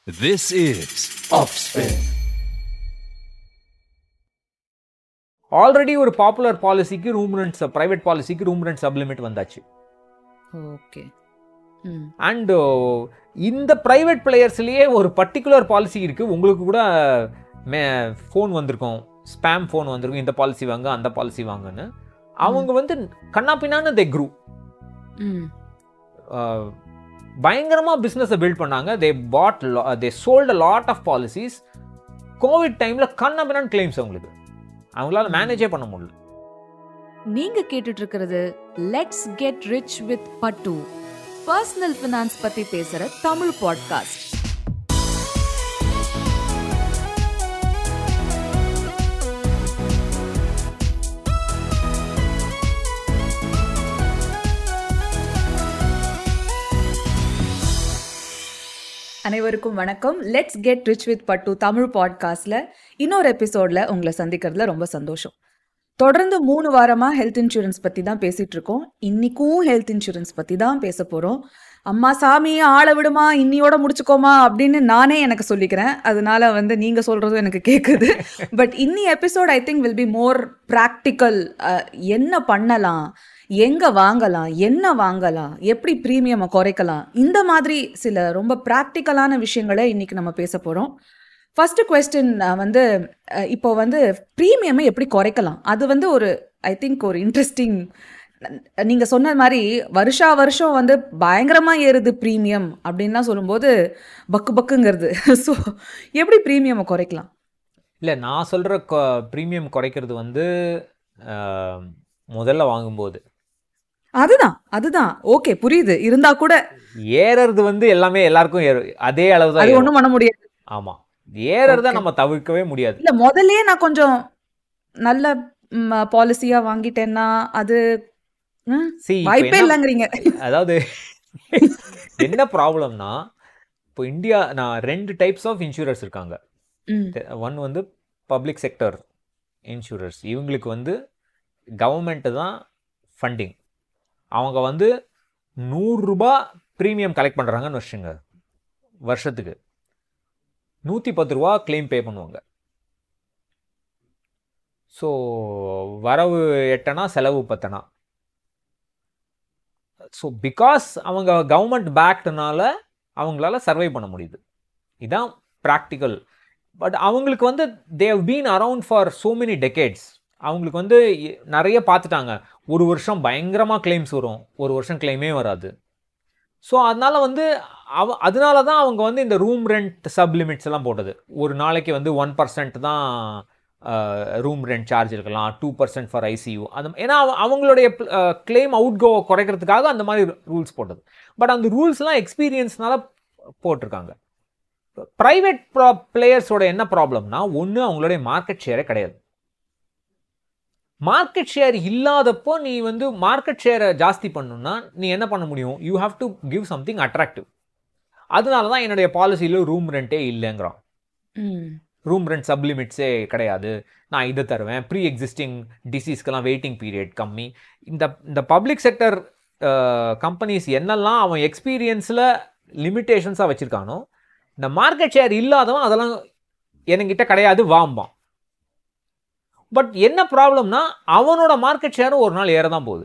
This is Offspin. Already ஒரு popular பாலிசிக்கு room rent private பாலிசிக்கு ரூம் ரெண்ட் சப்லிமிட் வந்தாச்சு ஓகே ம் அண்ட் இந்த ப்ரைவேட் பிளேயர்ஸ்லேயே ஒரு பர்டிகுலர் பாலிசி இருக்குது உங்களுக்கு கூட மே ஃபோன் வந்திருக்கும் ஸ்பேம் ஃபோன் வந்திருக்கும் இந்த பாலிசி வாங்க அந்த பாலிசி வாங்கன்னு அவங்க வந்து கண்ணாப்பின்னான்னு தே குரூ ம் பயங்கரமாக பிஸ்னஸை பில்ட் பண்ணாங்க they bought they sold a lot of policies Covid டைமில் கண்ணாப்பின்னான்னு கிளைம்ஸ் அவங்களுக்கு அவங்களால மேனேஜே பண்ண முடியல நீங்க கேட்டுட்டு இருக்கிறது let's get rich with Pattu personal finance பத்தி பேசுற தமிழ் பாட்காஸ்ட் அனைவருக்கும் வணக்கம் லெட்ஸ் கெட் ரிச் வித் பட்டு தமிழ் பாட்காஸ்ட்ல இன்னொரு எபிசோட்ல உங்களை சந்திக்கிறதுல ரொம்ப சந்தோஷம் தொடர்ந்து மூணு வாரமா ஹெல்த் இன்சூரன்ஸ் பத்தி தான் பேசிட்டு இருக்கோம் இன்னைக்கும் ஹெல்த் இன்சூரன்ஸ் பத்தி தான் பேச போறோம் அம்மா சாமி ஆள விடுமா இன்னியோட முடிச்சுக்கோமா அப்படின்னு நானே எனக்கு சொல்லிக்கிறேன் அதனால வந்து நீங்க சொல்றதும் எனக்கு கேக்குது பட் இன்னி episode I think will be more practical என்ன பண்ணலாம் எங்க வாங்கலாம் என்ன வாங்கலாம் எப்படி ப்ரீமியமை குறைக்கலாம் இந்த மாதிரி சில ரொம்ப ப்ராக்டிக்கலான விஷயங்களை இன்னைக்கு நம்ம பேச போறோம் ஃபர்ஸ்ட் கொஸ்டின் வந்து அஹ், இப்போ வந்து ப்ரீமியமை எப்படி குறைக்கலாம் அது வந்து ஒரு ஐ திங்க் ஒரு இன்ட்ரெஸ்டிங் நீங்க சொன்ன மாதிரி வருஷா வருஷம் வந்து பயங்கரமா ஏறுது ப்ரீமியம் அப்படின்லாம் சொல்லும்போது பக்கு பக்குங்கிறது ஸோ எப்படி ப்ரீமியமை குறைக்கலாம் இல்லை நான் சொல்கிற ப்ரீமியம் குறைக்கிறது வந்து அஹ், முதல்ல வாங்கும்போது அதுதான் அதுதான் ஓகே புரியுது இருந்தா கூட ஏறது வந்து எல்லாமே எல்லாருக்கும் ஏறும் அதே அளவு தான் அது ஏறும். ஒன்றும் பண்ண முடியாது ஆமா ஏறத Okay. நம்ம தவிர்க்கவே முடியாது இல்ல முதல்லயே நான் கொஞ்சம் நல்ல பாலிசியா வாங்கிட்டேன்னா அது ம், See, இப்ப வாய்ப்பே என்ன- இல்லைங்கிறீங்க அதாவது என்ன ப்ராப்ளம்னா இப்போ இந்தியா நான் ரெண்டு டைப்ஸ் ஆஃப் இன்சூரர்ஸ் இருக்காங்க ம் ஒன் வந்து பப்ளிக் செக்டர் இன்சூரர்ஸ் இவங்களுக்கு வந்து கவர்மெண்ட்டு தான் ஃபண்டிங் அவங்க வந்து நூறுரூபா ப்ரீமியம் கலெக்ட் பண்ணுறாங்கன்னு வச்சுங்க வருஷத்துக்கு நூற்றி பத்து ரூபா கிளைம் பே பண்ணுவாங்க ஸோ வரவு எட்டனா செலவு பத்தனா ஸோ பிகாஸ் அவங்க கவர்மெண்ட் பேக்டுனால அவங்களால சர்வை பண்ண முடியுது இதான் ப்ராக்டிக்கல் பட் அவங்களுக்கு வந்து they've been around for so many decades அவங்களுக்கு வந்து எ- நிறைய பார்த்துட்டாங்க ஒரு வருஷம் பயங்கரமாக கிளைம்ஸ் வரும் ஒரு வருஷம் கிளைமே வராது ஸோ அதனால வந்து அவ அதனால தான் அவங்க வந்து இந்த ரூம் ரெண்ட் சப் லிமிட்ஸ் எல்லாம் போட்டது ஒரு நாளைக்கு வந்து ஒன் பர்சன்ட் தான் ரூம் ரெண்ட் சார்ஜ் இருக்கலாம் டூ பர்சன்ட் ஃபார் ஐசியூ அது ஏன்னா அவ- அவங்களுடைய கிளைம் அவுட் கோ குறைக்கிறதுக்காக அந்த மாதிரி ரூல்ஸ் போட்டது பட் அந்த ரூல்ஸ்லாம் எக்ஸ்பீரியன்ஸ்னால போட்டிருக்காங்க ப்ரைவேட் பிளேயர்ஸோட என்ன ப்ராப்ளம்னா ஒன்று அவங்களுடைய மார்க்கெட் ஷேரே கிடையாது மார்க்கெட் ஷேர் இல்லாதப்போ நீ வந்து மார்க்கெட் ஷேரை ஜாஸ்தி பண்ணணும்னா நீ என்ன பண்ண முடியும் you have to give something attractive அதனால தான் என்னுடைய பாலிசியில் ரூம் ரெண்ட்டே இல்லைங்கிறான் ம் ரூம் ரெண்ட் சப்லிமிட்ஸே கிடையாது நான் இதை தருவேன் ப்ரீ எக்ஸிஸ்டிங் டிசீஸ்க்கெல்லாம் வெயிட்டிங் பீரியட் கம்மி இந்த இந்த பப்ளிக் செக்டர் கம்பெனிஸ் என்னெல்லாம் அவன் எக்ஸ்பீரியன்ஸில் லிமிட்டேஷன்ஸாக வச்சுருக்கானோ இந்த மார்க்கெட் ஷேர் இல்லாதவன் அதெல்லாம் என்கிட்ட கிடையாது வாம்பான் பட் என்ன ப்ராப்ளம்னா அவனோட மார்க்கெட் ஷேரும் ஒரு நாள் ஏற தான் போகுது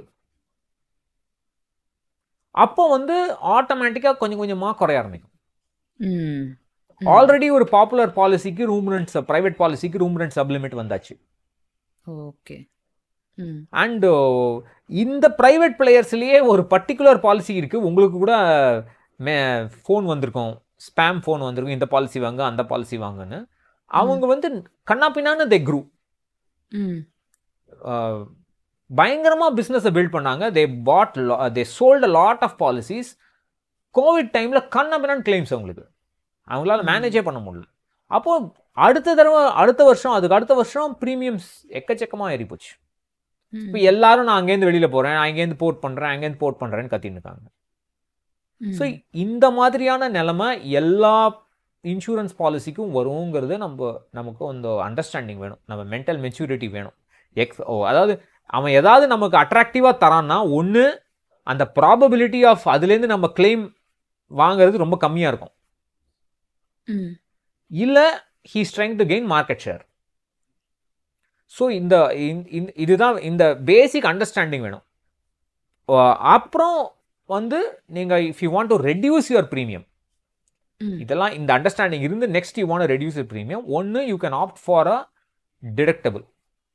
அப்போ வந்து ஆட்டோமேட்டிக்காக கொஞ்சம் கொஞ்சமாக குறைய ஆரம்பிக்கும் ம் ஆல்ரெடி ஒரு பாப்புலர் பாலிசிக்கு ரூம் ரெண்ட் ப்ரைவேட் பாலிசிக்கு ரூம் ரெண்ட் சப்லிமிட் வந்தாச்சு ஓகே ம் அண்ட் இந்த ப்ரைவேட் பிளேயர்ஸ்லேயே ஒரு பர்டிகுலர் பாலிசி இருக்குது உங்களுக்கு கூட மே ஃபோன் வந்திருக்கும் ஸ்பேம் ஃபோன் வந்திருக்கும் இந்த பாலிசி வாங்க அந்த பாலிசி வாங்கன்னு அவங்க வந்து கண்ணாப்பின்னான்னு தே குரூ ம் பயங்கரமாக பிஸ்னஸை பில்ட் பண்ணாங்க they bought they sold a lot of policies Covid டைமில் கண்ணாப்பின்னான்னு கிளைம்ஸ் அவங்களுக்கு அவங்களால மேனேஜே பண்ண முடியல அப்போது அடுத்த தடவை அடுத்த வருஷம் அதுக்கு அடுத்த வருஷம் ப்ரீமியம்ஸ் எக்கச்சக்கமாக ஏறி போச்சு இப்போ எல்லாரும் நான் அங்கேருந்து வெளியில் போகிறேன் நான் இங்கேருந்து போர்ட் பண்ணுறேன் அங்கேருந்து போர்ட் பண்ணுறேன்னு கத்தின்னு இருக்காங்க ஸோ இந்த மாதிரியான நிலைமை எல்லா இன்சூரன்ஸ் பாலிசிக்கும் வருங்கிறது நம்ம நமக்கு அந்த அண்டர்ஸ்டாண்டிங் வேணும் நம்ம மென்டல் மெச்சூரிட்டி வேணும் எக்ஸ் ஓ அதாவது அவன் ஏதாவது நமக்கு அட்ராக்டிவாக தரான்னா ஒன்று அந்த ப்ராபபிலிட்டி ஆஃப் அதுலேருந்து நம்ம கிளைம் வாங்குறது ரொம்ப கம்மியாக இருக்கும் ம் இல்லை he's trying to gain market share so இந்த இந்த- இந்த- இதுதான் இந்த பேசிக் அண்டர்ஸ்டாண்டிங் வேணும் அஹ் அப்புறம் வந்து நீங்கள் if you want to reduce your premium ம் இதெல்லாம் இந்த அண்டர்ஸ்டாண்டிங் இருந்து next you want reduce your premium ஒன்று you can opt for a deductible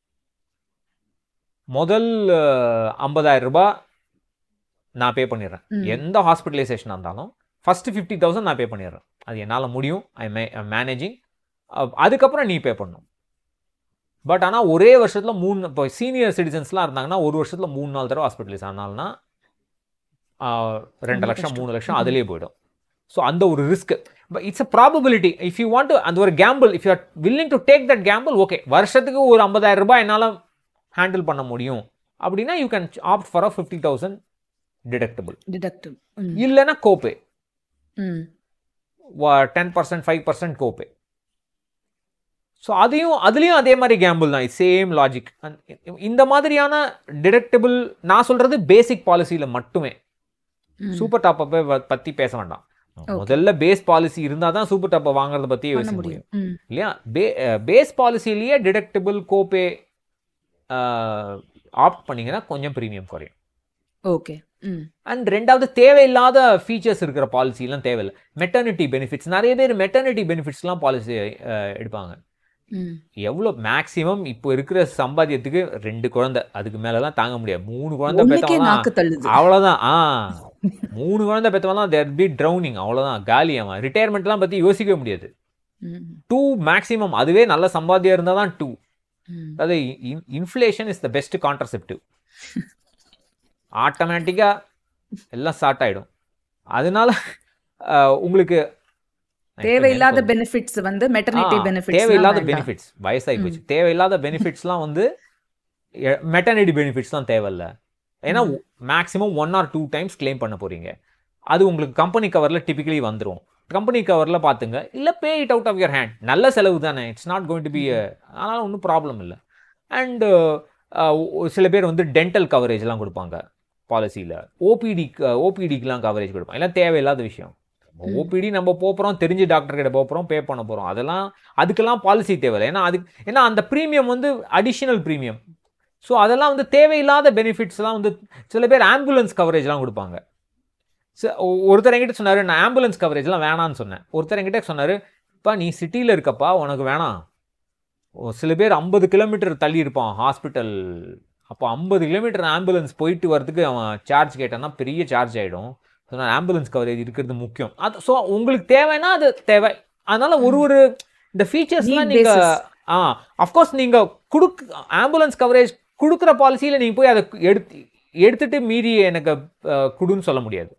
முதல் ஐம்பதாயிரம் ரூபாய் நான் பே பண்ணிடுறேன் ம். எந்த ஹாஸ்பிட்டலைசேஷனாக இருந்தாலும் ஃபஸ்ட்டு ஃபிஃப்டி தௌசண்ட் நான் பே பண்ணிடுறேன் அது என்னால் முடியும் ஐ மே மேனேஜிங் அதுக்கப்புறம் நீ பே பண்ணணும் பட் ஆனால் ஒரே வருஷத்தில் மூணு இப்போ சீனியர் சிட்டிசன்ஸ்லாம் இருந்தாங்கன்னா ஒரு வருஷத்தில் மூணு நாலு தடவை ஹாஸ்பிட்டலைஸ் ஆனால்னா ஆஹ், ரெண்டு ரொம்ப லட்சம் கஷ்டம். மூணு லட்சம் அதிலே போயிடும் ஸோ அந்த ஒரு risk but it's a probability if you want அந்த ஒரு gamble if you are willing to take that gamble okay வருஷத்துக்கு ஒரு ஐம்பதாயிரம் ரூபாய் என்னால் ஹேண்டில் பண்ண முடியும் அப்படின்னா you can opt for a fifty thousand deductible deductive ம் இல்லைன்னா கோபே ம் ten percent five percent copay so அதையும் அதுலேயும் அதே மாதிரி கேம்பிள் தான் சேம் லாஜிக் இந்த மாதிரியான டிடக்டபிள் நான் சொல்கிறது பேசிக் பாலிசியில் மட்டுமே ம். சூப்பர் டாப்பை பற்றி பேச வேண்டாம் முதல்ல பேஸ் பாலிசி இருந்தால் தான் சூப்பர் டாப்பை வாங்குறத பற்றி பண்ண யோசிக்க முடியும் முடியும் ம் இல்லையா பே பேஸ் பாலிசிலேயே டிடக்டபிள் கோபே ஆப்ட் பண்ணீங்கன்னா கொஞ்சம் ப்ரீமியம் குறையும் ஓகே ம் அண்ட் ரெண்டாவது தேவையில்லாத ஃபீச்சர்ஸ் இருக்கிற பாலிசிலாம் தேவையில்லை மெட்டர்னிட்டி பெனிஃபிட்ஸ் நிறைய பேர் மெட்டர்னிட்டி பெனிஃபிட்ஸ்லாம் பாலிசி எடுப்பாங்க ம் எவ்வளோ மேக்ஸிமம் இப்போ இருக்கிற சம்பாத்தியத்துக்கு ரெண்டு குழந்தை அதுக்கு மேலலாம் தாங்க முடியாது மூணு குழந்தை ஒண்ணுக்கே பெற்றவங்க நாக்கு தள்ளுது அவ்வளோதான் ஆ மூணு குழந்தை பெற்றவங்களாம் தேர் பி ட்ரௌனிங் அவ்வளோதான் காலி அவன் ரிட்டையர்மெண்ட்லாம் பற்றி யோசிக்கவே முடியாது ம் டூ மேக்ஸிமம் அதுவே நல்ல சம்பாத்தியம் இருந்தால் தான் டூ ம் அதாவது inflation is the best contraceptive ஆட்டோமேட்டிக்காக எல்லாம் ஸ்டார்ட் ஆகிடும் அதனால அஹ், உங்களுக்கு தேவையில்லாத பெனிஃபிட்ஸ் வந்து மெட்டர்னிட்டி ஆ, பெனிஃபிட்ஸ் தேவையில்லாத பெனிஃபிட்ஸ் வயசாகி போச்சு தேவையில்லாத பெனிஃபிட்ஸ்லாம் வந்து மெட்டர்னிட்டி பெனிஃபிட்ஸ்லாம் தேவையில்ல ஏன்னா maximum one or two times claim பண்ண போறீங்க அது உங்களுக்கு கம்பெனி கவரில் டிபிக்கலி வந்துடும் கம்பெனி கவரில் பார்த்துங்க இல்லை pay it out of your hand நல்ல செலவு தானே it's not going to be அதனால் ஒன்றும் ப்ராப்ளம் இல்லை அண்டு சில பேர் வந்து டென்டல் கவரேஜ்லாம் கொடுப்பாங்க பாலிசியில் ஓபிடி ஓபிடிக்கெலாம் கவரேஜ் கொடுப்பாங்க எல்லாம் தேவையில்லாத விஷயம் ஓபிடி நம்ம போகிறோம் தெரிஞ்ச டாக்டர் கிட்ட போகிறோம் பே பண்ண போகிறோம் அதெல்லாம் அதுக்கெல்லாம் பாலிசி தேவையில்லை ஏன்னா அதுக்கு ஏன்னா அந்த ப்ரீமியம் வந்து அடிஷனல் ப்ரீமியம் ஸோ அதெல்லாம் வந்து தேவையில்லாத பெனிஃபிட்ஸ்லாம் வந்து சில பேர் ஆம்புலன்ஸ் கவரேஜ்லாம் கொடுப்பாங்க ச- ஒ- ஒருத்தர் என்கிட்ட சொன்னார் நான் ஆம்புலன்ஸ் கவரேஜ்லாம் வேணான்னு சொன்னேன் ஒருத்தர் என்கிட்ட சொன்னார் இப்போ நீ சிட்டியில் இருக்கப்பா உனக்கு வேணாம் ஓ, சில பேர் ஐம்பது கிலோமீட்டர் தள்ளி இருப்பான் ஹாஸ்பிட்டல் அப்போ ஐம்பது கிலோமீட்டர் ஆம்புலன்ஸ் போயிட்டு வரதுக்கு அவன் சார்ஜ் கேட்டான்னா பெரிய சார்ஜ் ஆகிடும் ஸோ நான் ஆம்புலன்ஸ் கவரேஜ் இருக்கிறது முக்கியம் அது ஸோ உங்களுக்கு தேவைன்னா அது தேவை அதனால ஒரு ஒரு இந்த ஃபீச்சர்ஸ்லாம் Need நீங்கள் basis. ஆ அஃப்கோர்ஸ் நீங்கள் கொடுக்கு ஆம்புலன்ஸ் கவரேஜ் கொடுக்குற பாலிசியில் நீங்கள் போய் அதை எடுத்து எடுத்துட்டு மீறி எனக்கு அஹ், குடுன்னு சொல்ல முடியாது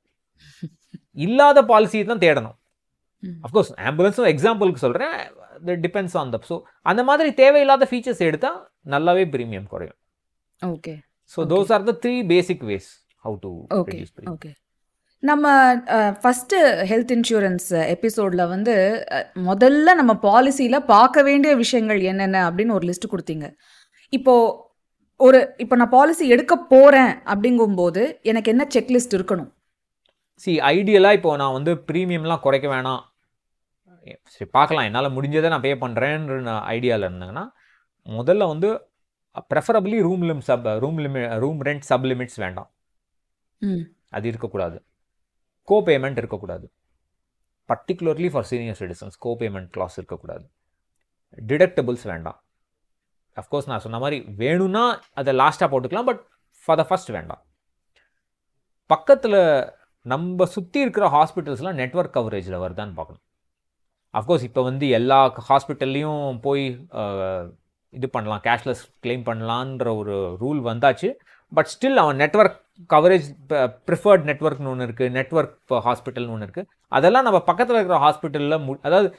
இல்லாத பாலிசி தான் தேடணும் ம். அஃப்கோர்ஸ் ஆம்புலன்ஸும் எக்ஸாம்பிளுக்கு சொல்கிறேன் டிபெண்ட்ஸ் ஆன் த ஸோ அந்த மாதிரி தேவையில்லாத ஃபீச்சர்ஸ் எடுத்தால் நல்லாவே ப்ரீமியம் குறையும் okay so those are the three basic ways how to okay okay நம்ம ஃபஸ்ட்டு ஹெல்த் இன்சூரன்ஸ் எபிசோடில் வந்து அஹ், முதல்ல நம்ம பாலிசியில் பார்க்க வேண்டிய விஷயங்கள் என்னென்ன அப்படின்னு ஒரு லிஸ்ட் கொடுத்தீங்க இப்போ ஒரு இப்போ நான் பாலிசி எடுக்க போகிறேன் அப்படிங்கும்போது எனக்கு என்ன செக்லிஸ்ட் இருக்கணும் சி ஐடியலாக இப்போ நான் வந்து ப்ரீமியம்லாம் குறைக்க வேணாம் சரி பார்க்கலாம் என்னால் முடிஞ்சதை நான் பே பண்ணுறேன்ற ஐடியாவில் இருந்தாங்கன்னா முதல்ல வந்து preferably room limit sub room limit room rent sublimits வேண்டாம் ம் அது இருக்கக்கூடாது கோ பேமெண்ட் இருக்கக்கூடாது particularly for senior citizens copayment clause இருக்கக்கூடாது டிடக்டபிள்ஸ் வேண்டாம் அஃப்கோர்ஸ் நான் சொன்ன மாதிரி வேணும்னா அதை லாஸ்ட்டாக போட்டுக்கலாம் பட் ஃபார் த ஃபர்ஸ்ட் வேண்டாம் பக்கத்தில் நம்ம சுற்றி இருக்கிற ஹாஸ்பிட்டல்ஸ்லாம் நெட்வொர்க் கவரேஜில் வருதான்னு பார்க்கணும் அஃப்கோர்ஸ் இப்போ வந்து எல்லா ஹாஸ்பிட்டல்லையும் போய் அஹ், இது பண்ணலாம் கேஷ்லெஸ் க்ளைம் பண்ணலான்ற ஒரு ரூல் வந்தாச்சு பட் ஸ்டில் அவன் நெட்வொர்க் கவரேஜ் ப்ரிஃபர்ட் நெட்வொர்க்னு ஒன்று இருக்குது நெட்வொர்க் ஹாஸ்பிட்டல்னு ஒன்று இருக்குது அதெல்லாம் நம்ம பக்கத்தில் இருக்கிற ஹாஸ்பிட்டலில் மு அதாவது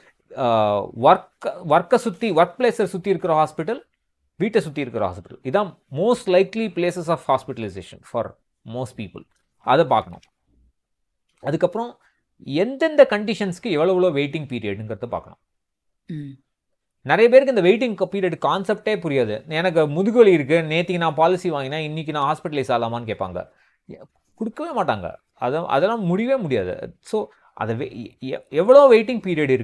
ஒர்க் ஒர்க்கை சுற்றி ஒர்க் பிளேஸை சுற்றி இருக்கிற ஹாஸ்பிட்டல் வீட்டை சுற்றி இருக்கிற ஹாஸ்பிட்டல் இதான் most likely places of hospitalisation for most people அதை பார்க்கணும் அதுக்கப்புறம் எந்தெந்த கண்டிஷன்ஸ்க்கு எவ்வளோ எவ்வளோ வெயிட்டிங் பீரியடுங்கிறத பார்க்கணும் ம் நிறைய பேருக்கு இந்த வெயிட்டிங் பீரியட் கான்செப்டே புரியாது எனக்கு முதுகுவலி இருக்குது நேற்றுக்கு நான் பாலிசி வாங்கினேன் இன்றைக்கி நான் ஹாஸ்பிட்டலைஸ் ஆகலாமான்னு கேட்பாங்க எ- கொடுக்கவே மாட்டாங்க அதை அதெல்லாம் முடியவே முடியாது ஸோ அதை வெ- எ- எவ்வளோ வெயிட்டிங் பீரியட் இருக்குது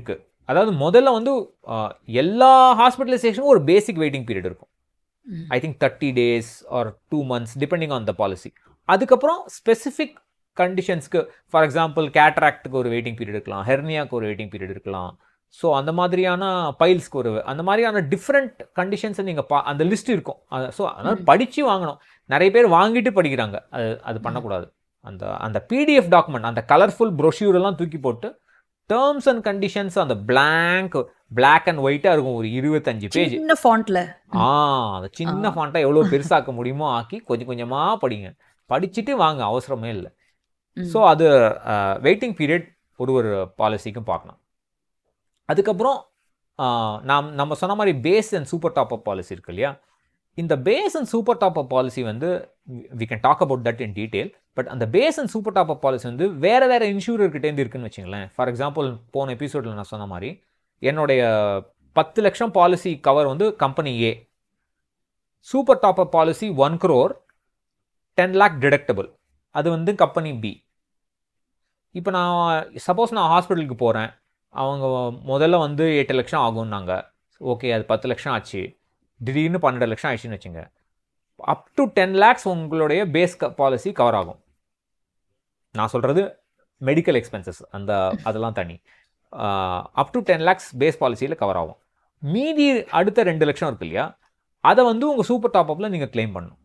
அதாவது முதல்ல வந்து ஆஹ், எல்லா ஹாஸ்பிட்டலைசேஷனும் ஒரு பேசிக் வெயிட்டிங் பீரியட் இருக்கும் ம். I think thirty days or two months depending on the policy அதுக்கப்புறம் ஸ்பெசிஃபிக் கண்டிஷன்ஸ்க்கு ஃபார் எக்ஸாம்பிள் கேட்ராக்டுக்கு ஒரு வெயிட்டிங் பீரியட் இருக்கலாம் ஹெர்னியாக்கு ஒரு வெயிட்டிங் பீரியட் இருக்கலாம் ஸோ அந்த மாதிரியான பைல்ஸ்க்கு ஒரு அந்த மாதிரியான டிஃப்ரெண்ட் கண்டிஷன்ஸை நீங்கள் பா அந்த லிஸ்ட் இருக்கும் ஸோ அதனால் படித்து வாங்கணும் நிறைய பேர் வாங்கிட்டு படிக்கிறாங்க அது அது பண்ணக்கூடாது அந்த அந்த பிடிஎஃப் டாக்குமெண்ட் அந்த கலர்ஃபுல் ப்ரொஷ்யூர் எல்லாம் தூக்கி போட்டு டேர்ம்ஸ் அண்ட் கண்டிஷன்ஸ் அந்த blank black அண்ட் ஒயிட்டாக இருக்கும் ஒரு இருபத்தஞ்சு பேஜ் சின்ன ஃபாண்ட்ல ஆ அந்த சின்ன ஃபாண்ட்டை எவ்வளோ பெருசாக்க முடியுமோ ஆக்கி கொஞ்சம் கொஞ்சமாக படிங்க படிச்சுட்டு வாங்க அவசரமே இல்லை ம். ஸோ அது வெயிட்டிங் பீரியட் ஒரு ஒரு பாலிசிக்கும் பார்க்கலாம் அதுக்கப்புறம் ஆஹ், நாம் நம்ம சொன்ன மாதிரி base and super top up policy இருக்கு இல்லையா இந்த base and super top up policy வந்து we can talk about that in detail but அந்த base and super top up policy வந்து வேறு வேறு இன்சூரர்கிட்டேருந்து இருக்குன்னு வச்சுங்களேன் ஃபார் எக்ஸாம்பிள் போன எபிசோடில் நான் சொன்ன மாதிரி என்னுடைய பத்து லட்சம் பாலிசி கவர் வந்து company a super top up policy one crore ten lakh deductible அது வந்து கம்பெனி பி இப்போ நான் சப்போஸ் நான் ஹாஸ்பிட்டலுக்கு போகிறேன் அவங்க முதல்ல வந்து எட்டு லட்சம் ஆகும்னாங்க ஓகே அது பத்து லட்சம் ஆச்சு திடீர்னு பன்னெண்டு லட்சம் ஆயிடுச்சுன்னு வச்சுங்க அப் டு டென் லேக்ஸ் உங்களுடைய பேஸ் பாலிசி கவர் ஆகும் நான் சொல்கிறது மெடிக்கல் எக்ஸ்பென்சஸ் அந்த அதெல்லாம் தனி up to ten lakhs base பாலிசியில் கவர் ஆகும் மீதி அடுத்த ரெண்டு லட்சம் இருக்கு இல்லையா அதை வந்து உங்கள் சூப்பர் டாப் அப்பில் நீங்கள் claim பண்ணணும்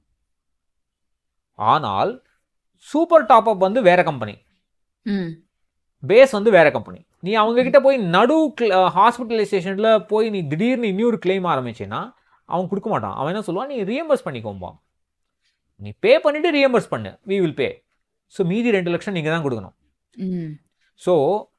ஆனால் சூப்பர் டாப் அப் வந்து வேற கம்பெனி ம் பேஸ் வந்து வேற கம்பெனி நீ அவங்க கிட்ட போய் நடு ஹாஸ்பிட்டலைசேஷனில் போய் நீ திடீர்னு இன்னொரு claim ஆரம்பிச்சேன்னா அவன் கொடுக்க மாட்டான் அவன் என்ன சொல்லுவான் நீ ரீஎம்பர்ஸ் பண்ணிக்கோம்பா நீ பே பண்ணிட்டு ரீஎம்பர்ஸ் பண்ணு வி வில் பே ஸோ மீதி ரெண்டு லட்சம் நீங்கள் தான் கொடுக்கணும் ம் ஸோ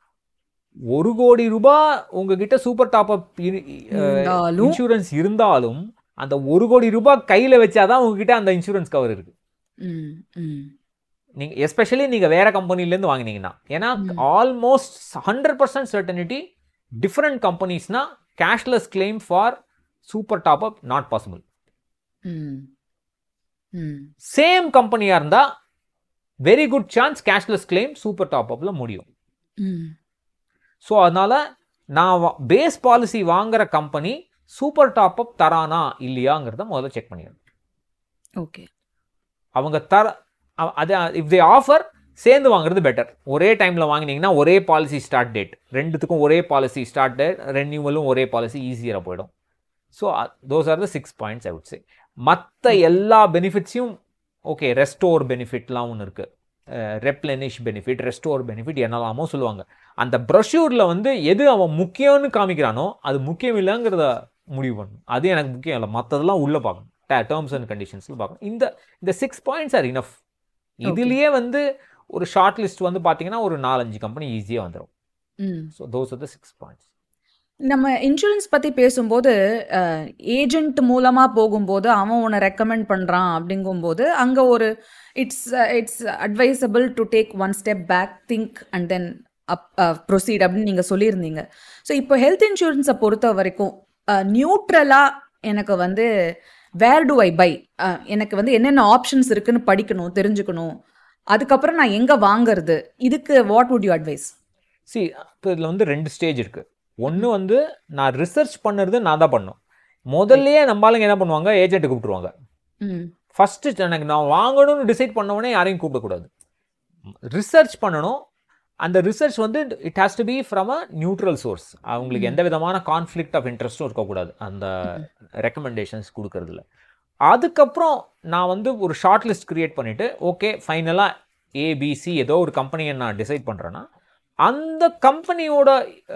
ஒரு கோடி ரூபாய் உங்ககிட்ட சூப்பர் டாப் அப் இருந்தாலும் இன்சூரன்ஸ் இருந்தாலும் அந்த ஒரு கோடி ரூபாய் கையில் வச்சாதான் உங்ககிட்ட அந்த இன்சூரன்ஸ் கவர் இருக்கு ம் ம் நீங்கள் எஸ்பெஷலி நீங்கள் வேற கம்பெனிலேருந்து வாங்கினீங்கன்னா ஏன்னா ம். Almost hundred percent certainty different கம்பெனிஸ்னா cashless claim for super top up not possible ம் ம் சேம் கம்பெனியாக இருந்தால் very good chance cashless claim super top அப்பில் முடியும் ம் ஸோ அதனால் நான் பேஸ் பாலிசி வாங்குற கம்பெனி சூப்பர் டாப் அப் தரானா இல்லையாங்கிறத முதல்ல செக் பண்ணிடணும் ஓகே அவங்க தர அ- அது இஃப் தே ஆஃபர் சேர்ந்து வாங்குறது பெட்டர் ஒரே டைமில் வாங்கினீங்கன்னா ஒரே பாலிசி ஸ்டார்ட் டேட் ரெண்டுத்துக்கும் ஒரே பாலிசி ஸ்டார்ட் டேட் ரெனியூவலும் ஒரே பாலிசி ஈஸியாக போயிடும் so those are the six points I would say மற்ற எல்லா பெனிஃபிட்ஸையும் ஓகே ரெஸ்டோர் பெனிஃபிட்லாம் ஒன்று இருக்குது ரெப்ளெனிஷ் பெனிஃபிட் ரெஸ்டோர் பெனிஃபிட் என்னலாமோ சொல்லுவாங்க அந்த ப்ரொஷ்யூரில் வந்து எது அவன் முக்கியம்னு காமிக்கிறானோ அது முக்கியம் இல்லைங்கிறத முடிவு பண்ணணும் அது எனக்கு முக்கியம் இல்லை மற்றதெல்லாம் உள்ளே பார்க்கணும் டேர்ம்ஸ் அண்ட் கண்டிஷன்ஸில் பார்க்கணும் இந்த இந்த சிக்ஸ் பாயிண்ட்ஸ் ஆர் இனஃப் இதுலயே வந்து ஒரு ஷார்ட் லிஸ்ட் வந்து பார்த்தீங்கன்னா ஒரு நாலஞ்சு கம்பெனி ஈஸியாக வந்துடும் ம் so those are the six points நம்ம இன்சூரன்ஸ் பத்தி பேசும்போது ஏஜென்ட் மூலமா போகும்போது அவன் உன்னை ரெக்கமெண்ட் பண்றான் அப்படிங்கும்போது அங்க ஒரு it's it's advisable to take one step back think and then up proceed அப்படின்னு நீங்க சொல்லியிருந்தீங்க ஸோ இப்போ ஹெல்த் இன்சூரன்ஸை பொறுத்த வரைக்கும் நியூட்ரலா எனக்கு வந்து வேர் டு ஐ பை எனக்கு வந்து என்னென்ன ஆப்ஷன்ஸ் இருக்குன்னு படிக்கணும் தெரிஞ்சுக்கணும் அதுக்கப்புறம் நான் எங்க வாங்குறது இதுக்கு what would you advise see இப்போ இதில் வந்து ரெண்டு ஸ்டேஜ் இருக்குது ஒன்று வந்து நான் ரிசர்ச் பண்ணுறது நான் தான் பண்ணும் முதல்லயே நம்ம ஆளுங்க என்ன பண்ணுவாங்க ஏஜென்ட்டை கூப்பிட்டுருவாங்க ம் ஃபஸ்ட்டு எனக்கு நான் வாங்கணும்னு டிசைட் பண்ணவொடனே யாரையும் கூப்பிடக்கூடாது ரிசர்ச் பண்ணணும் அந்த ரிசர்ச் வந்து it has to be from a neutral source அவங்களுக்கு எந்த விதமான கான்ஃப்ளிக்ட் ஆஃப் இன்ட்ரெஸ்ட்டும் இருக்கக்கூடாது அந்த ரெக்கமெண்டேஷன்ஸ் கொடுக்கறதுல அதுக்கப்புறம் நான் வந்து ஒரு ஷார்ட் லிஸ்ட் கிரியேட் பண்ணிவிட்டு ஓகே ஃபைனலாக ஏபிசி ஏதோ ஒரு கம்பெனியை நான் டிசைட் பண்ணுறேன்னா அந்த கம்பெனியோட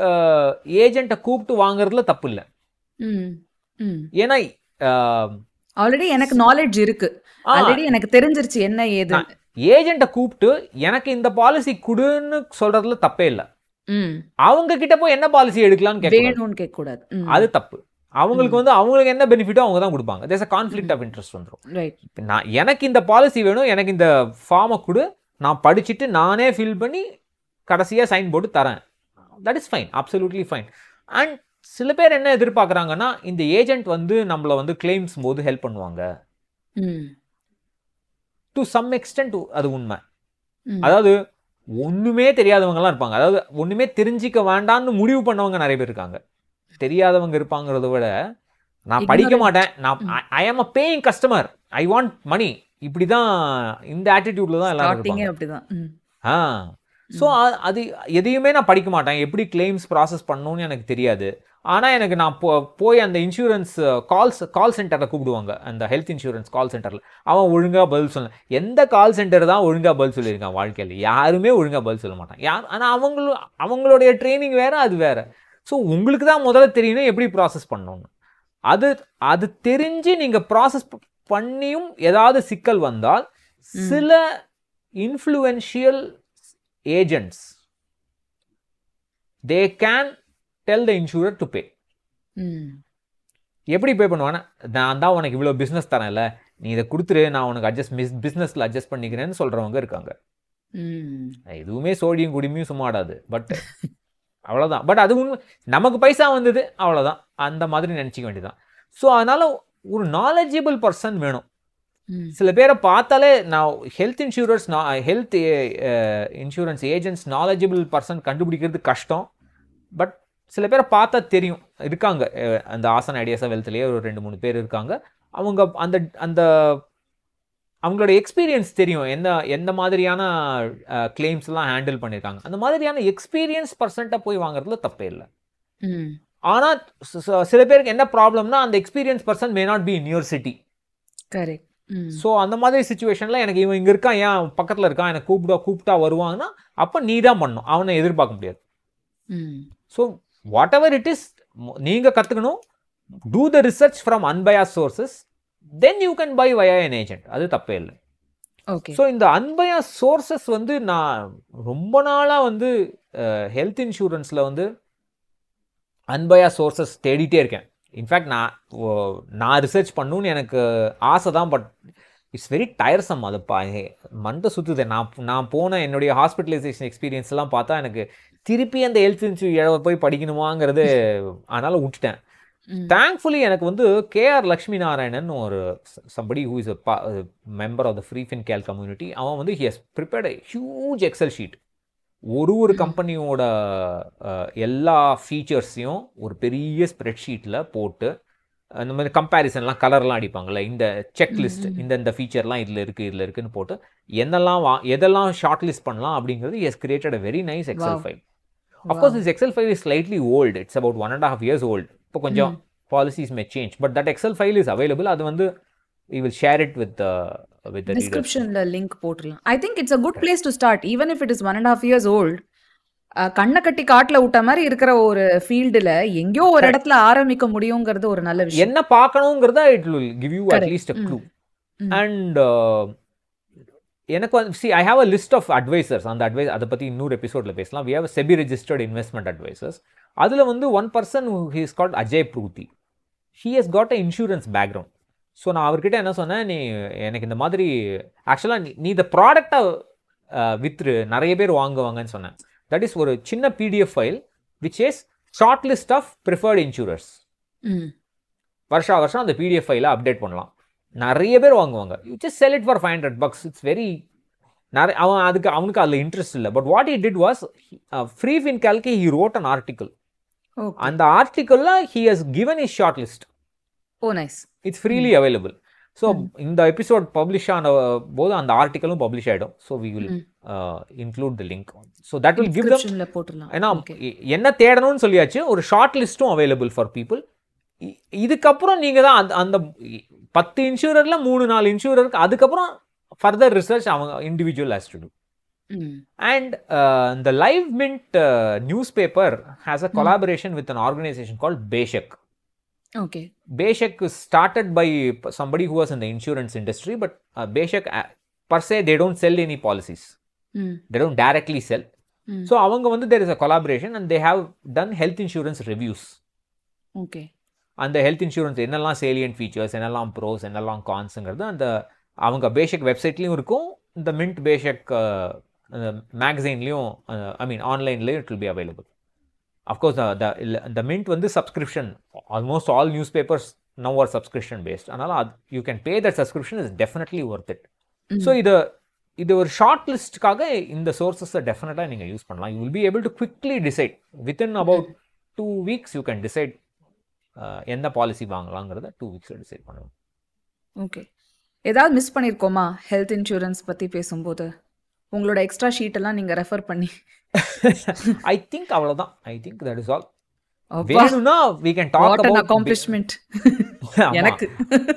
ஏஜென்ட்டை கூப்பிட்டு வாங்குறதுல தப்பு இல்லை ம் ம் ஏன்னா அஹ், ஆல்ரெடி எனக்கு நாலேஜ் இருக்கு ஆ, ஆல்ரெடி எனக்கு தெரிஞ்சிருச்சு என்ன ஏது ஏஜென்ட்டை கூப்பிட்டு எனக்கு இந்த பாலிசி குடுன்னு சொல்றதுல தப்பே இல்லை ம் அவங்க கிட்ட போய் என்ன பாலிசி எடுக்கலாம்னு கேட்கணும் வேணும்னு கேட்க கூடாது அது தப்பு அவங்களுக்கு வந்து அவங்களுக்கு என்ன பெனிஃபிட்டோ அவங்க தான் கொடுப்பாங்க there's a conflict of interest வந்துடும் ரைட் இப்போ நான் எனக்கு இந்த பாலிசி வேணும் எனக்கு இந்த ஃபார்மை கொடு நான் படிச்சுட்டு நானே ஃபில் பண்ணி கடைசியாக சைன் போட்டு தரேன் that is fine absolutely fine and சில பேர் என்ன எதிர்பார்க்குறாங்கன்னா இந்த ஏஜென்ட் வந்து நம்மளை வந்து கிளைம்ஸ் போது ஹெல்ப் பண்ணுவாங்க ம் டு சம் எக்ஸ்டென்ட் அது உண்மை ம். அதாவது ஒன்றுமே தெரியாதவங்கலாம் இருப்பாங்க அதாவது ஒன்றுமே தெரிஞ்சிக்க வேண்டாம்னு முடிவு பண்ணவங்க நிறைய பேர் இருக்காங்க தெரியாதவங்க இருப்பாங்கிறத விட நான் படிக்க Ignorant. மாட்டேன் நான் I am a paying customer I want money இப்படி தான் இந்த ஆட்டிடியூட்ல தான் எல்லாரும் ஸ்டார்டிங்கே இருப்பாங்க அப்படிதான் ம். ஆ ஸோ அது எதையுமே நான் படிக்க மாட்டேன் எப்படி கிளைம்ஸ் ப்ராசஸ் பண்ணணும்னு எனக்கு தெரியாது ஆனால் எனக்கு நான் போ போய் அந்த இன்சூரன்ஸ் கால்ஸ் கால் சென்டரில் கூப்பிடுவாங்க அந்த ஹெல்த் இன்சூரன்ஸ் கால் சென்டரில் அவன் ஒழுங்காக பதில் சொல்ல எந்த கால் சென்டர் தான் ஒழுங்காக பதில் சொல்லியிருக்கான் வாழ்க்கையில் யாருமே ஒழுங்காக பதில் சொல்ல மாட்டான் யார் ஆனால் அவங்களும் அவங்களுடைய ட்ரைனிங் வேறு அது வேறு ஸோ உங்களுக்கு தான் முதல்ல தெரியணும் எப்படி ப்ராசஸ் பண்ணணும்னு அது அது தெரிஞ்சு நீங்கள் ப்ராசஸ் பண்ணியும் ஏதாவது சிக்கல் வந்தால் சில influential agents they can tell the insurer to pay ம். எப்படி பே பண்ணுவானா நான் தான் உனக்கு இவ்வளோ பிஸ்னஸ் தரேன்ல நீ இதை கொடுத்துரு நான் உனக்கு அட்ஜஸ்ட் மிஸ் பிஸ்னஸில் அட்ஜஸ்ட் பண்ணிக்கிறேன்னு சொல்கிறவங்க இருக்காங்க ம். எதுவுமே சோடியும் குடிமையும் சும்மாடாது பட் அவ்வளோதான் பட் அது உண்மை நமக்கு பைசா வந்தது அவ்வளோதான் அந்த மாதிரி நினச்சிக்க வேண்டியதான் ஸோ அதனால் ஒரு நாலேஜபிள் பர்சன் வேணும் ம். சில பேரை பார்த்தாலே நான் health insurance health insurance agents knowledgeable person கண்டுபிடிக்கிறது கஷ்டம் பட் சில பேரை பார்த்தா தெரியும் இருக்காங்க அஹ், அந்த ஆசன் ஐடியாஸாக வெல்த்லேயே ஒரு ரெண்டு மூணு பேர் இருக்காங்க அவங்க அந்த அந்த அவங்களோட எக்ஸ்பீரியன்ஸ் தெரியும் எந்த எந்த மாதிரியான கிளைம்ஸ்லாம் ஹேண்டில் பண்ணியிருக்காங்க அந்த மாதிரியான எக்ஸ்பீரியன்ஸ் பர்சன்ட்டாக போய் வாங்குறதுல தப்பே இல்லை ம். ஆனால் சில பேருக்கு என்ன ப்ராப்ளம்னா அந்த experience person may not be in your city correct ம். ஸோ அந்த மாதிரி சுச்சுவேஷனில் எனக்கு இவன் இங்கே இருக்கான் ஏன் பக்கத்தில் இருக்கான் எனக்கு கூப்பிட்டா கூப்பிட்டா வருவாங்கன்னா அப்போ நீ தான் பண்ணணும் அவனை எதிர்பார்க்க முடியாது ம். So whatever it is நீங்கள் கற்றுக்கணும் do the research from unbiased sources then you can buy via an agent அது தப்பே இல்லை ஓகே ஸோ இந்த அன்பயா சோர்சஸ் வந்து நான் ரொம்ப நாளாக வந்து ஹெல்த் இன்சூரன்ஸில் வந்து அன்பயா சோர்சஸ் தேடிட்டே இருக்கேன் இன்ஃபேக்ட் நான் ஓ, நான் ரிசர்ச் பண்ணணும்னு எனக்கு ஆசை தான் பட் இட்ஸ் வெரி டயர்சம் அது பா மண்டை சுற்றுது நான் நான் போன என்னுடைய ஹாஸ்பிட்டலைசேஷன் எக்ஸ்பீரியன்ஸ்லாம் பார்த்தா எனக்கு திருப்பி அந்த ஹெல்த் இன்சூரன்ஸ் போய் படிக்கணுமாங்கிறது அதனால் விட்டுட்டேன் ம். தேங்க்ஃபுல்லி எனக்கு வந்து கேஆர் லக்ஷ்மி நாராயணன் ஒரு somebody who is a member of the freefincal community அவன் வந்து he has prepared huge Excel sheet ஒரு ஒரு கம்பெனியோட எல்லா ஃபீச்சர்ஸையும் ஒரு பெரிய ஸ்ப்ரெட்ஷீட்டில் போட்டு அந்த மாதிரி கம்பேரிசன்லாம் கலர்லாம் அடிப்பாங்கல்ல இந்த செக் லிஸ்ட் இந்த இந்த ஃபீச்சர்லாம் இதில் இருக்குது இதில் இருக்குன்னு போட்டு என்னெல்லாம் வா எதெல்லாம் ஷார்ட் லிஸ்ட் பண்ணலாம் அப்படிங்கிறது yes created a very nice Excel Wow. File of course this Excel file is slightly old it's about one and half years old இப்போ கொஞ்சம் policies may change but that Excel file is available அது வந்து we will share it with with readers டிஸ்கிரிப்ஷன்ல link போட்டுடலாம் I think it's a good place to start even if it is one and half years old கண்ணை கட்டி காட்டுல விட்ட மாதிரி இருக்கிற ஒரு ஃபீல்டுல எங்கேயோ ஒரு இடத்துல ஆரம்பிக்க முடியுங்கிறது ஒரு நல்ல விஷயம் என்ன பார்க்கணுங்கிறத it will give you Correct. At least a ம். க்ளூ ம். அண்ட் எனக்கு வந்து see I have a list of advisers அந்த அட்வைஸ் அதை பற்றி இன்னொரு எபிசோடில் பேசலாம் we have SEBI registered investment advisers அதில் வந்து one person he's called Ajay Pruthi he has got a insurance background so நான் அவர்கிட்ட என்ன சொன்னேன் நீ எனக்கு இந்த மாதிரி ஆக்சுவலாக நீ நீ இந்த ப்ராடக்டை வித்ரு நிறைய பேர் வாங்குவாங்கன்னு சொன்னேன் தட் இஸ் ஒரு சின்ன PDF file which is short list of preferred insurers ம். வருஷா வருஷம் அந்த பிடிஎஃப் ஃபைலை அப்டேட் பண்ணலாம் நிறைய பேர் வாங்குவாங்க you just sell it for five hundred bucks it's very நிறைய அவன் அதுக்கு அவனுக்கு அதில் இன்ட்ரெஸ்ட் இல்லை but what he did was freefincal he wrote an article Okay. அந்த ஆர்டிக்கலில் he has given is short list oh nice it's freely available so இந்த episode publish ஆன போது அந்த ஆர்டிக்கலும் பப்ளிஷ் ஆகிடும் so we will include the link so that will give them டிஸ்கிரிப்ஷன்ல போட்டுடலாம் ஏன்னா Okay. எ- என்ன தேடணும்னு சொல்லியாச்சு ஒரு ஷார்ட் லிஸ்ட்டும் அவைலபிள் ஃபார் பீப்புள் இதுக்கப்புறம் நீங்கள் தான் அந்த அந்த இ- பத்து இன்சூரரில் மூணு நாலு இன்சூரருக்கு அதுக்கப்புறம் ஃபர்தர் ரிசர்ச் அவங்க இண்டிவிஜுவல் ஹேஸ் டு டூ ம். அண்ட் இந்த Livemint newspaper has a collaboration with an organisation call Beshak okay Beshak started by somebody who was in the insurance industry but uh, Beshak uh, per se they don't sell any policies ம். they don't directly sell ம். so அவங்க வந்து there is a collaboration and they have done health insurance reviews okay அந்த health insurance என்னெல்லாம் salient features என்னெல்லாம் pros என்னெல்லாம் கான்ஸுங்கிறது அந்த அவங்க பேஷக் வெப்சைட்லேயும் இருக்கும் இந்த மின்ட் பேஷக் மேகசைன்லேயும் ஐ மீன் ஆன்லைன்லேயும் it will be available of course the Mint வந்து subscription almost all news papers now are subscription based அதனால் அது you can pay that subscription is definitely worth it so இதை இது ஒரு ஷார்ட் லிஸ்ட்டுக்காக இந்த சோர்சஸை டெஃபினட்டாக நீங்கள் யூஸ் பண்ணலாம் you will be able to quickly decide within about two weeks you can decide எந்த பாலிசி வாங்கலாங்கிறத டூ வீக்ஸில் டிசைட் பண்ணுவோம் ஓகே ஏதாவது மிஸ் பண்ணியிருக்கோமா ஹெல்த் இன்சூரன்ஸ் பற்றி பேசும்போது உங்களோட எக்ஸ்ட்ரா ஷீட் எல்லாம் நீங்கள் ரெஃபர் பண்ணி ஐ திங்க் அவ்வளோதான் I think that is all அப்பா, வேணும்னா we can talk what an about accomplishment எனக்கு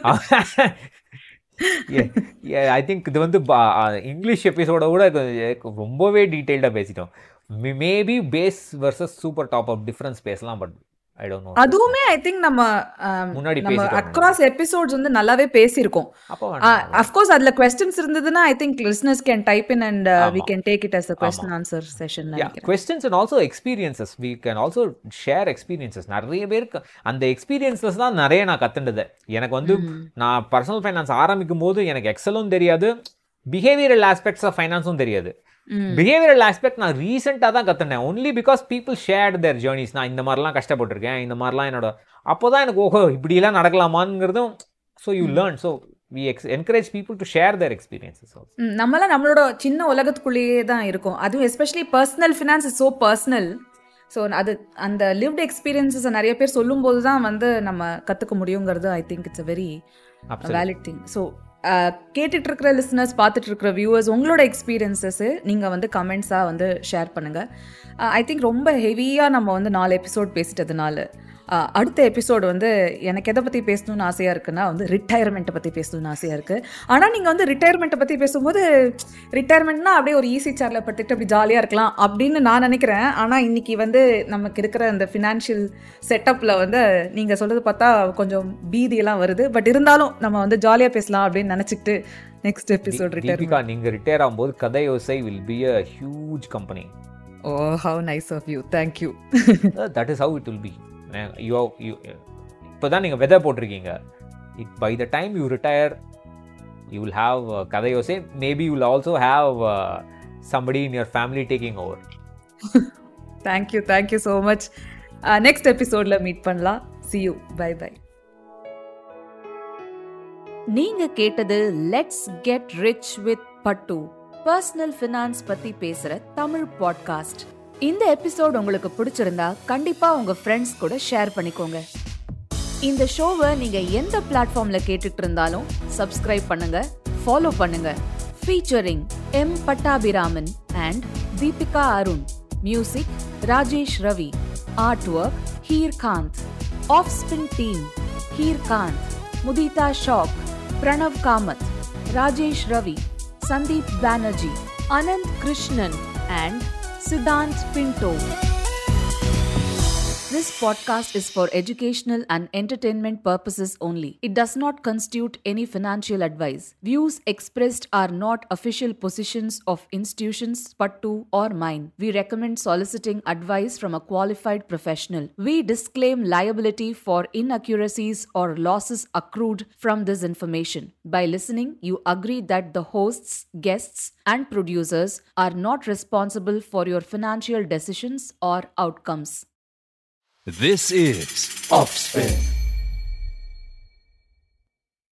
ஐ திங்க் இது வந்து இங்கிலீஷ் எபிசோட கூட இது ரொம்பவே டீட்டெயில்டாக பேசிட்டோம் maybe base versus super top up difference பேசலாம் பட் ஐ டோன்ட் நோ அதுவுமே ஐ திங்க் நம்ம ஆம், முன்னாடி நம்ம பேசிட்டோம் அக்ராஸ் எபிசோட்ஸ் வந்து நல்லாவே பேசியிருக்கோம் அப்போ அஃப்கோர்ஸ் அதுல கொஸ்டின்ஸ் இருந்ததுன்னா I think listeners can type in and we ஆமா. Can take it as a question answer session yeah நினைக்கிறேன் questions and also experiences we can also share experiences நிறைய பேருக்கு அந்த எக்ஸ்பீரியன்சஸ் தான் நிறைய நான் கத்துண்டது எனக்கு வந்து நான் பர்சனல் ஃபைனான்ஸ் ஆரம்பிக்கும் போது எனக்கு எக்ஸலும் தெரியாது பிஹேவியரல் ஆஸ்பெக்ட்ஸ் ஆஃப் ஃபைனான்ஸும் தெரியாது பிஹேவியரல் ஆஸ்பெக்ட் நான் ரீசெண்டாக தான் கற்றுனேன் only because people shared their journeys நான் இந்த மாதிரிலாம் கஷ்டப்பட்டிருக்கேன் இந்த மாதிரிலாம் என்னோட அப்போ தான் எனக்கு ஓஹோ இப்படிலாம் நடக்கலாமாங்கிறதும் so you learn so we ex encourage people to share their experiences ம், நம்மலாம் நம்மளோட சின்ன உலகத்துக்குள்ளேயே தான் இருக்கும் அதுவும் especially personal finance is so personal so அது அந்த லிவ்ட் எக்ஸ்பீரியன்ஸஸ் நிறைய பேர் சொல்லும்போது தான் வந்து நம்ம கற்றுக்க முடியுங்கிறது I think it's a very valid thing so கேட்டுட்டு இருக்கிற லிசனர்ஸ் பார்த்துட்டு இருக்கிற வியூவர்ஸ் உங்களோட எக்ஸ்பீரியன்சஸ் நீங்கள் வந்து கமெண்ட்ஸாக வந்து ஷேர் பண்ணுங்கள் ஐ திங்க் ரொம்ப ஹெவியாக நம்ம வந்து நாலு எபிசோட் பேசிட்டதுனால அஹ், அடுத்த எபிசோடு வந்து எனக்கு எதை பற்றி பேசணும்னு ஆசையாக இருக்குன்னா வந்து ரிட்டையர்மெண்ட்டை பற்றி பேசணும்னு ஆசையாக இருக்குது ஆனால் நீங்கள் வந்து ரிட்டையர்மெண்ட்டை பற்றி பேசும்போது ரிட்டையர்மெண்ட்னா அப்படியே ஒரு ஈஸி சேரில் படுத்துட்டு அப்படி ஜாலியாக இருக்கலாம் அப்படின்னு நான் நினைக்கிறேன் ஆனால் இன்னைக்கு வந்து நமக்கு இருக்கிற அந்த ஃபினான்ஷியல் செட்டப்பில் வந்து நீங்கள் சொல்கிறது பார்த்தா கொஞ்சம் பீதியெல்லாம் வருது பட் இருந்தாலும் நம்ம வந்து ஜாலியாக பேசலாம் அப்படின்னு நினச்சிக்கிட்டு நெக்ஸ்ட் எபிசோட் ரிட்டையர் தீபிகா நீங்கள் ரிட்டையர் ஆகும்போது கதை யோசை will be a huge company oh how nice of you thank you that is how it will be you you இப்போ தான் நீங்கள் விதை போட்டிருக்கீங்க it by the time you retire you will have கதையோசே maybe you will also have somebody in your family taking over thank you thank you so much next எபிசோடில் meet பண்ணலாம் see you bye bye நீங்க கேட்டது let's get rich with Pattu personal finance பத்தி பேசுற Tamil podcast இந்த episode உங்களுக்கு பிடிச்சிருந்தா கண்டிப்பா உங்க ஃப்ரெண்ட்ஸ் கூட ஷேர் பண்ணிக்கோங்க இந்த ஷோவை நீங்க எந்த பிளாட்ஃபார்ம்ல கேட்டுட்டு இருந்தாலும் சப்ஸ்கிரைப் பண்ணுங்க ஃபாலோ பண்ணுங்க featuring M Pattabhiraman and Deepika Arun music Rajesh Ravi art work Heer Kanth of Spin team Heer Kanth Mudita Shah Pranav Kamath Rajesh Ravi Sandeep Banerjee Anand Krishnan and Siddhant Pinto This podcast is for educational and entertainment purposes only. It does not constitute any financial advice. Views expressed are not official positions of institutions, Pattu, or mine. We recommend soliciting advice from a qualified professional. We disclaim liability for inaccuracies or losses accrued from this information. By listening, you agree that the hosts, guests, and producers are not responsible for your financial decisions or outcomes. This is Offspin.